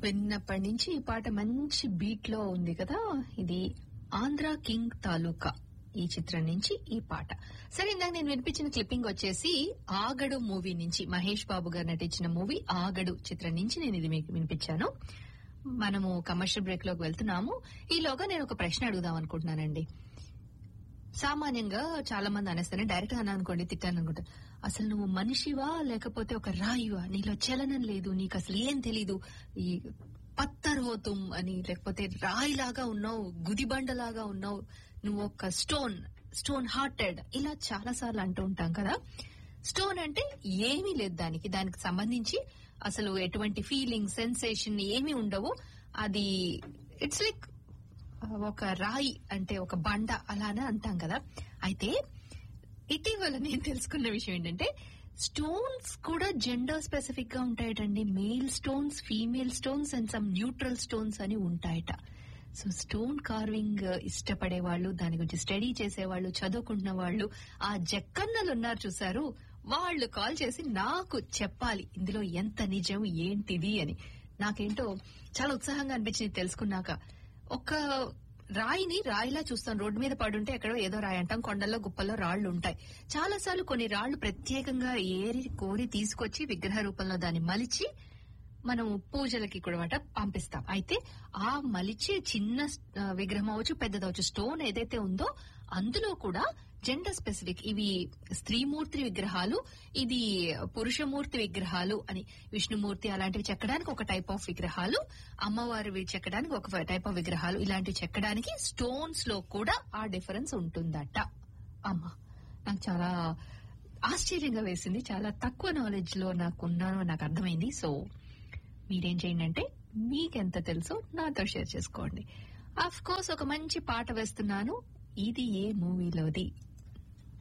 విన్నప్పటి నుంచి ఈ పాట మంచి బీట్ లో ఉంది కదా ఇది ఆంధ్ర కింగ్ తాలూకా ఈ చిత్రం నుంచి ఈ పాట సరే ఇందాక నేను వినిపించిన క్లిప్పింగ్ వచ్చేసి ఆగడు మూవీ నుంచి మహేష్ బాబు గారు నటించిన మూవీ ఆగడు చిత్రం నుంచి నేను ఇది మీకు వినిపించాను మనము కమర్షియల్ బ్రేక్ లోకి వెళ్తున్నాము ఈలోగా నేను ఒక ప్రశ్న అడుగుదాం అనుకుంటున్నానండి సామాన్యంగా చాలా మంది అనేస్తానే డైరెక్ట్ గా అన్నా అనుకోండి తిట్టాను అనుకుంటా అసలు నువ్వు మనిషివా లేకపోతే ఒక రాయివా నీలో చలనం లేదు నీకు అసలు ఏం తెలీదు ఈ పత్తరోతం అని లేకపోతే రాయిలాగా ఉన్నావు గుదిబండలాగా ఉన్నావు నువ్వు ఒక స్టోన్ స్టోన్ హార్టెడ్ ఇలా చాలా సార్లు అంటూ ఉంటాం కదా స్టోన్ అంటే ఏమీ లేదు దానికి దానికి సంబంధించి అసలు ఎటువంటి ఫీలింగ్ సెన్సేషన్ ఏమీ ఉండవు అది ఇట్స్ లైక్ ఒక రాయి అంటే ఒక బండ అలానే అంటాం కదా అయితే ఇటీవల నేను తెలుసుకున్న విషయం ఏంటంటే స్టోన్స్ కూడా జెండర్ స్పెసిఫిక్ గా ఉంటాయటండి male stones female stones and some neutral stones అని ఉంటాయట సో స్టోన్ కార్వింగ్ ఇష్టపడే వాళ్ళు దాని గురించి స్టడీ చేసేవాళ్ళు చదువుకుంటున్న వాళ్ళు ఆ జక్కన్నలు ఉన్నారు చూసారు వాళ్ళు కాల్ చేసి నాకు చెప్పాలి ఇందులో ఎంత నిజం ఏంటిది అని నాకేంటో చాలా ఉత్సాహంగా అనిపించింది తెలుసుకున్నాక ఒక రాయిని రాయిలా చూస్తాం రోడ్డు మీద పడుంటే ఎక్కడో ఏదో రాయి అంటాం కొండల్లో గుప్పల్లో రాళ్లు ఉంటాయి చాలా సార్లు కొన్ని రాళ్లు ప్రత్యేకంగా ఏరి కోరి తీసుకొచ్చి విగ్రహ రూపంలో దాన్ని మలిచి మనం పూజలకి కూడా పంపిస్తాం అయితే ఆ మలిచే చిన్న ఆ, విగ్రహం అవ్వచ్చు పెద్దదవచ్చు స్టోన్ ఏదైతే ఉందో అందులో కూడా జెండర్ స్పెసిఫిక్ ఇవి స్త్రీమూర్తి విగ్రహాలు ఇది పురుషమూర్తి విగ్రహాలు అని విష్ణుమూర్తి అలాంటివి చెక్కడానికి ఒక టైప్ ఆఫ్ విగ్రహాలు అమ్మవారివి చెక్కడానికి ఒక టైప్ ఆఫ్ విగ్రహాలు ఇలాంటివి చెక్కడానికి స్టోన్స్ లో కూడా ఆ డిఫరెన్స్ ఉంటుందట అమ్మా నాకు చాలా ఆశ్చర్యంగా వేసింది చాలా తక్కువ నాలెడ్జ్ లో నాకున్నాను నాకు అర్థమైంది సో మీరేం చేయండి అంటే మీకెంత తెలుసో నాతో షేర్ చేసుకోండి అఫ్ కోర్స్ ఒక మంచి పాట వేస్తున్నాను ఇది ఏ మూవీలోది